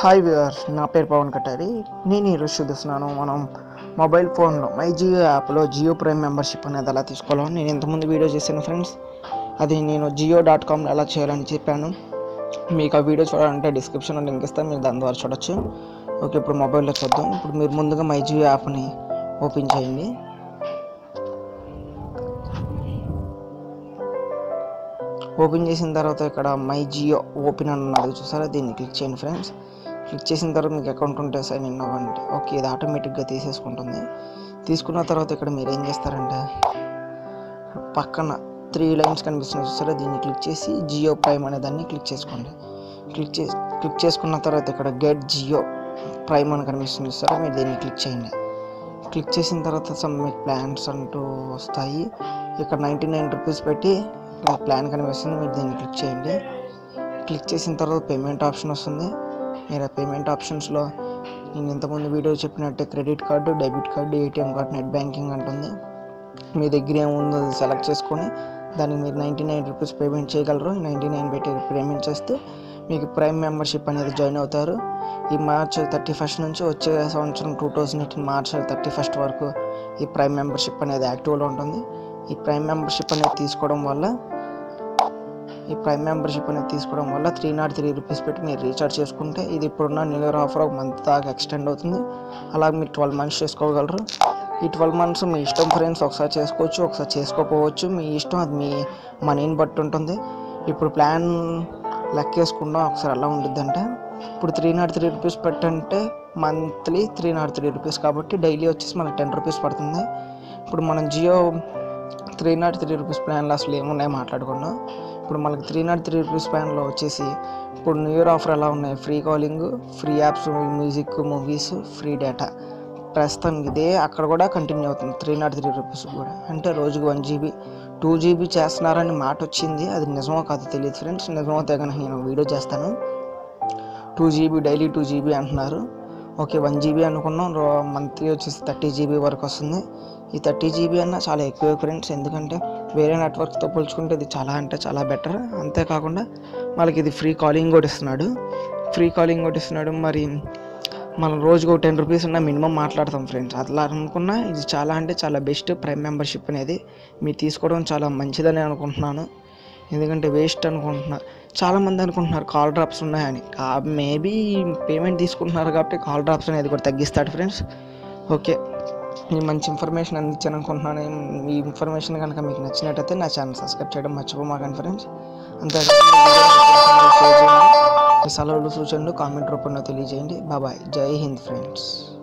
hi viewer నా పేరు పవన్ కటారి నేను ఈరోజు చూపిస్తున్నాను మనం మొబైల్ ఫోన్లో మై జియో యాప్లో జియో ప్రైమ్ మెంబర్షిప్ అనేది ఎలా తీసుకోవాలో నేను ఇంతకుముందు వీడియో చేశాను ఫ్రెండ్స్ అది నేను జియో డాట్ కామ్ ఎలా చేయాలని చెప్పాను మీకు ఆ వీడియో చూడాలంటే డిస్క్రిప్షన్లో లింక్ ఇస్తాను మీరు దాని ద్వారా చూడొచ్చు ఓకే ఇప్పుడు మొబైల్లో చూద్దాం ఇప్పుడు మీరు ముందుగా మై జియో యాప్ని ఓపెన్ చేయండి ఓపెన్ చేసిన తర్వాత ఇక్కడ మై జియో ఓపెన్ అని ఉన్నది చూసారా దీన్ని క్లిక్ చేయండి ఫ్రెండ్స్ క్లిక్ చేసిన తర్వాత మీకు అకౌంట్ ఉంటే సైన్ ఇన్ అవ్వండి ఓకే ఇది ఆటోమేటిక్గా తీసేసుకుంటుంది తీసుకున్న తర్వాత ఇక్కడ మీరు ఏం చేస్తారంటే పక్కన త్రీ లైన్స్ కనిపిస్తున్నాయి చూసారా దీన్ని క్లిక్ చేసి జియో ప్రైమ్ అనే దాన్ని క్లిక్ చేసుకోండి క్లిక్ చేసి క్లిక్ చేసుకున్న తర్వాత ఇక్కడ గెట్ జియో ప్రైమ్ అని కనిపిస్తుంది చూసారా మీరు దీన్ని క్లిక్ చేయండి క్లిక్ చేసిన తర్వాత సమ్ మీకు ప్లాన్స్ అంటూ వస్తాయి ఇక్కడ నైంటీ నైన్ రూపీస్ పెట్టి ఇక్కడ ప్లాన్ కనిపిస్తుంది మీరు దీన్ని క్లిక్ చేయండి క్లిక్ చేసిన తర్వాత పేమెంట్ ఆప్షన్ వస్తుంది మీరు ఆ పేమెంట్ ఆప్షన్స్లో నేను ఇంతకుముందు వీడియో చెప్పినట్టే credit card debit card ATM card net banking అంటుంది మీ దగ్గర ఏముందో అది సెలెక్ట్ చేసుకొని దానికి మీరు నైంటీ నైన్ రూపీస్ పేమెంట్ చేయగలరు నైంటీ నైన్ పెట్టి పేమెంట్ చేస్తే మీకు ప్రైమ్ మెంబర్షిప్ అనేది జాయిన్ అవుతారు ఈ మార్చ్ థర్టీ ఫస్ట్ నుంచి వచ్చే సంవత్సరం two thousand eighteen March thirty first వరకు ఈ ప్రైమ్ మెంబర్షిప్ అనేది యాక్టివ్లో ఉంటుంది ఈ ప్రైమ్ మెంబర్షిప్ అనేది తీసుకోవడం వల్ల ఈ ప్రైమ్ మెంబర్షిప్ అనేది తీసుకోవడం వల్ల త్రీ నాట్ త్రీ రూపీస్ పెట్టి మీరు రీఛార్జ్ చేసుకుంటే ఇది ఇప్పుడున్న న్యూ ఇయర్ ఆఫర్ ఒక మంత్ దాకా ఎక్స్టెండ్ అవుతుంది అలాగే మీరు ట్వెల్వ్ మంత్స్ చేసుకోగలరు ఈ ట్వెల్వ్ మంత్స్ మీ ఇష్టం ఫ్రెండ్స్ ఒకసారి చేసుకోవచ్చు ఒకసారి చేసుకోకపోవచ్చు మీ ఇష్టం అది మీ మనీని బట్టి ఉంటుంది ఇప్పుడు ప్లాన్ లెక్కేసుకుందాం ఒకసారి ఎలా ఉంటుంది అంటే ఇప్పుడు త్రీ నాట్ త్రీ రూపీస్ పెట్టంటే monthly three not three rupees కాబట్టి డైలీ వచ్చేసి మనకి టెన్ రూపీస్ పడుతుంది ఇప్పుడు మనం Jio three not three rupees ప్లాన్లో అసలు ఏమున్నాయో మాట్లాడుకున్నాం ఇప్పుడు మనకి త్రీ నాట్ త్రీ రూపీస్ ప్లాన్లో వచ్చేసి ఇప్పుడు న్యూ ఇయర్ ఆఫర్ ఎలా ఉన్నాయి free calling free apps music movies free data ప్రస్తుతం ఇదే అక్కడ కూడా కంటిన్యూ అవుతుంది త్రీ నాట్ త్రీ రూపీస్ కూడా అంటే రోజుకి వన్ జీబీ టూ జీబీ చేస్తున్నారని మాట వచ్చింది అది నిజమో కాదు తెలియదు ఫ్రెండ్స్ నిజమైతే కనుక నేను వీడియో చేస్తాను two GB daily two GB అంటున్నారు ఓకే వన్ జీబీ అనుకున్నాం మంత్లీ వచ్చేసి థర్టీ జీబీ వరకు వస్తుంది ఈ థర్టీ జీబీ అన్న చాలా ఎక్కువ ఫ్రెండ్స్ ఎందుకంటే వేరే నెట్వర్క్తో పోల్చుకుంటే ఇది చాలా అంటే చాలా బెటర్ అంతేకాకుండా వాళ్ళకి ఇది ఫ్రీ కాలింగ్ కూడా ఇస్తున్నాడు ఫ్రీ కాలింగ్ కూడా ఇస్తున్నాడు మరి మనం రోజుకు టెన్ రూపీస్ ఉన్న మినిమం మాట్లాడతాం ఫ్రెండ్స్ అట్లా అనుకున్నా ఇది చాలా అంటే చాలా బెస్ట్ ప్రైమ్ మెంబర్షిప్ అనేది మీరు తీసుకోవడం చాలా మంచిదని అనుకుంటున్నాను ఎందుకంటే వేస్ట్ అనుకుంటున్నా చాలామంది అనుకుంటున్నారు కాల్ డ్రాప్స్ ఉన్నాయని మేబీ పేమెంట్ తీసుకుంటున్నారు కాబట్టి కాల్ డ్రాప్స్ అనేది కూడా తగ్గిస్తాడు ఫ్రెండ్స్ ఓకే నేను మంచి ఇన్ఫర్మేషన్ అందించాను అనుకుంటున్నాను ఈ ఇన్ఫర్మేషన్ కనుక మీకు నచ్చినట్టయితే నా ఛానల్ సబ్స్క్రైబ్ చేయడం మర్చిపోమాకండి ఫ్రెండ్స్ అంతేకాకుండా మీ సెలవులు సూచనలు కామెంట్ రూపంలో తెలియజేయండి బాబాయ్ జై హింద్ ఫ్రెండ్స్